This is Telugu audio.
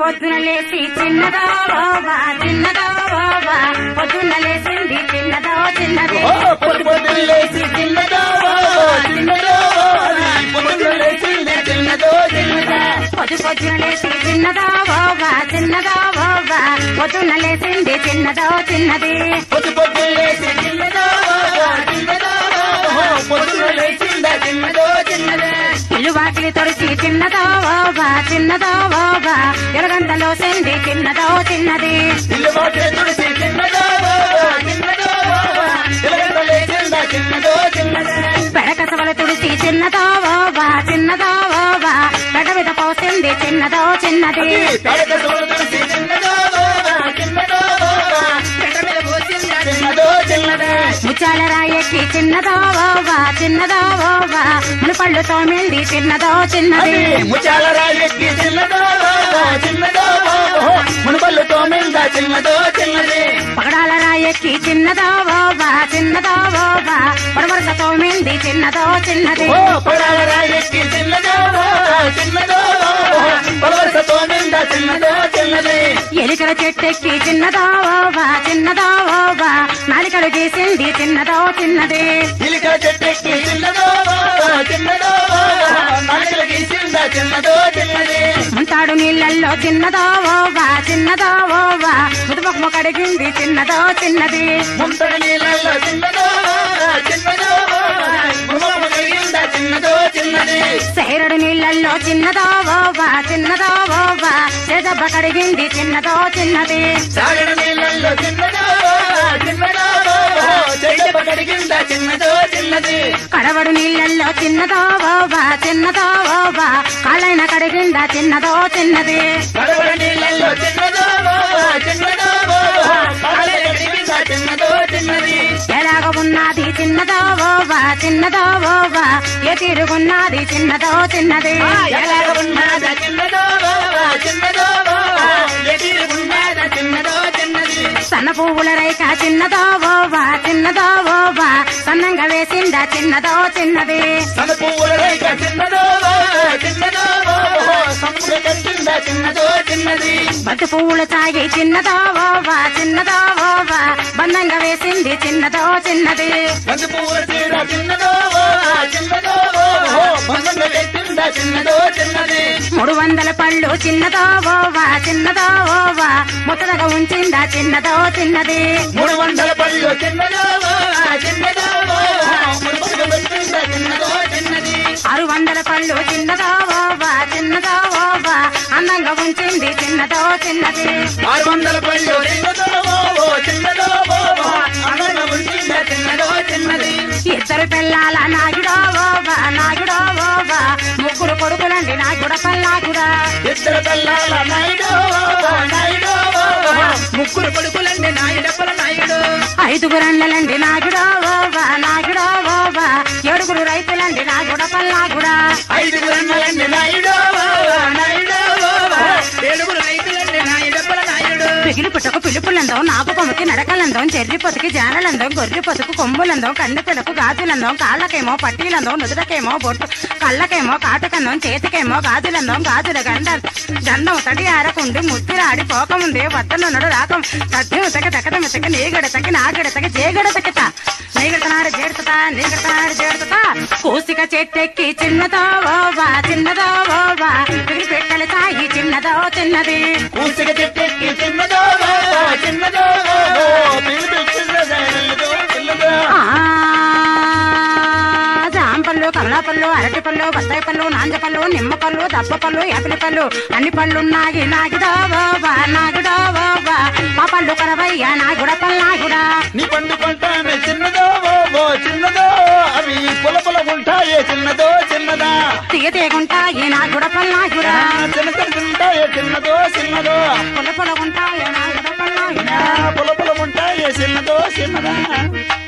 పొద్దున లేచి చిన్నదో బాబా చిన్నదో బాబా పొద్దున లేచింది చిన్నదో చిన్నది ఓ పొద్దు పొద్దున లేచి చిన్నదో చిన్నదో పొద్దున లేచింది చిన్నదో చిన్నదా పొద్దు పొద్దున లేచి చిన్నదో బాబా చిన్నదో బాబా పొద్దున లేచింది చిన్నదో చిన్నది పొద్దు పొద్దున లేచి చిన్నదో చిన్నదో పొద్దున లేచిందా చిన్నదో చిన్నదే ఇల్లు వాకిలి తొడిచి చిన్నదో బాబా చిన్నదో బాబా ఎరగంటలో సెంది చిన్నదో చిన్నది ఇల్లు వాకిలి తుడిసి చిన్నదో చిన్నదో ఎలుగంట లేచిందా చిన్నదో చిన్నదే పెడకసవల తుడిచి చిన్నదో బాబా చిన్నదో బాబా పెడ మీద పోసింది చిన్నదో చిన్నది తడక తోడు తుడిసి చిన్నదో చిన్నదో పెట్ట మీద పోసిందా చిన్నదో చిన్నదే ముచ్చాల రాయెక్కి చిన్నదో బాబా చిన్నదో బాబా మునుపళ్ళు తోమింది చిన్నదో చిన్నది ముచాల రాజెక్కి చిన్నదో చిన్నదో మునుపల్లు తోమిందా చిన్నదో చిన్నది పగడాల రాయెక్కి చిన్నదో బాబా చిన్నదో బాబా పొడవరస తోమింది చిన్నదో చిన్నది ఓ పడాల రాజెక్కి చిన్నదో చిన్నదో పలవరస తోమిందా చిన్నదో చిన్నది ఎలికల చెట్టెక్కి చిన్నదో బాబా చిన్నదో బాబా నాలికలు గీసింది చిన్నదో చిన్నది ఇలిక చెట్టెక్కి చిన్నదో చిన్నదో నాలుకలు గీసిందా చిన్నదో చిన్నది ముంతాడు నీళ్ళల్లో చిన్నదో బాబా చిన్నదో బాబా ముదుముఖము కడిగింది చిన్నదో చిన్నది ముంతడి నీళ్ళల్లో చిన్నదో చిన్నదో ముఖము కలిగిందా చిన్నదో చిన్నది సేరడు నీళ్ళల్లో చిన్నదో బాబా చిన్నదో బాబా చేదబ్బ కడిగింది చిన్నదో చిన్నది సాగడ నీళ్ళల్లో చిన్నదో చిన్నదో చెడ్డ కడిగిందా చిన్నదో చిన్నది కడవడు నీళ్ళల్లో చిన్నదో బాబా చిన్నదో బాబా కాళ్ళైన కడిగిందా చిన్నదో చిన్నది కడవడ నీళ్ళల్లో చిన్నదో చిన్నదో కాళ్ళ కడిగిందా చిన్నదో చిన్నది ఎలాగ ఉన్నది చిన్నదో బాబా చిన్నదో బాబా ఏ తిరుగున్నది చిన్నదో చిన్నది ఎలాగ ఉన్నదా చిన్నదో చిన్నదో ఎదిరుగున్నదా చిన్నదో చిన్నది సన్న పువ్వుల రైక చిన్నదో బాబా చిన్నదో బాబా సన్నంగా వేసిందా చిన్నదో చిన్నది సన పువ్వుల రేఖ చిన్నదో చిన్నదో సముద్ర కట్టిందా చిన్నదో చిన్నది బతు పువ్వుల తాగి చిన్నదో బాబా చిన్నదో బాబా బంధంగా వేసింది చిన్నదో చిన్నది బంతి పువ్వుల తీర చిన్నదో చిన్నదో బంధంగా కట్టిందా చిన్నదో చిన్నది మూడు వందల పళ్ళు చిన్నదో బాబా చిన్నదో బాబా ముత్తగా ఉంచిందా చిన్నదో చిన్నది మూడు వందల పళ్ళు చిన్నదో చిన్నదో ముడుపుగా పెట్టిందా చిన్నదో చిన్నది ఆరు వందల పళ్ళు చిన్నదో బాబా చిన్నదో బాబా అందంగా ఉంచింది చిన్నదో చిన్నది ఆరు వందల పళ్ళు చిన్నదో చిన్నదో అన్నగా ఉంచిందా చిన్నదో చిన్నది ఇద్దరు పిల్లల నాయుడో బాబా నాయుడో బాబా ముగ్గురు కొడుకులండి నాయుడ పల్లాకుడా ఇద్దరు పిల్లల నాయుడు నాయుడు ముగ్గురు కొడుకులండి నాయుడప్పల నాయుడు ఐదుగురండ్లండి నాయుడో బాబా నాయుడో బాబా ఏడుగురు రైతులండి నాగుడ పల్లాకుడా ఐదుగురు అన్నలండి నాయుడు నాయుడు ఏడుగురు రైతులండి నాయుడప్పల నాయుడు పిగిలి పుట్టకు పిలుపులందం నాగు కొమ్మకి నడకలందం చెర్రి పొతికి జానలందం గొర్రె పొతుకు కొమ్ములందం కన్ను పిలకు గాజులందం కాళ్ళకేమో పట్టీలందం నుదురకేమో బొట్టు కళ్ళకేమో కాటుకందం చేతికేమో గాజులందం గాజుల గంధ గంధం తడి ఆరకుండి ముద్దిరాడి పోకముందే వత్తనున్నడు రాకం తద్ది ఉతక తకట మితక నీగడతకి నాగడతకి జేగడతకిత నీగడతనాడు జేడుతా నీగడతనాడు జేడుతా కూసిక చెట్టెక్కి చిన్నదో ఓవా చిన్నదో ఓవా పిగిలి పెట్టల తాయి చిన్నదో చిన్నది పూసిక చెట్టెక్కి చిన్నదో చిన్నదో పిలుపు చిన్నదో చిన్నదో ఆ, జాంపళ్ళు కమలాపళ్ళు అరటిపళ్ళు బత్తాయి పళ్ళు నాంజపళ్ళు నిమ్మపళ్ళు దప్పపళ్ళు యాపిలి పళ్ళు అన్ని పళ్ళు నాగి నాగిడా బాబా నాగుడా బాబా మా పళ్ళు కరవయ్యా నాగుడ పల్లాగుడా నీ పండు కొంటానే చిన్నదో ఓ చిన్నదో అవి పొల పొల ఉంటాయే చిన్నదో చిన్నదా తీగ తీగుంటాయి నాగుడ పల్లాగుడా చిన్న చిన్న ఉంటాయే చిన్నదో చిన్నదో పొల పొలగుంటాయి నాగుడ పల్లాగుడా పొల పొల ఉంటాయే చిన్నదో చిన్నదా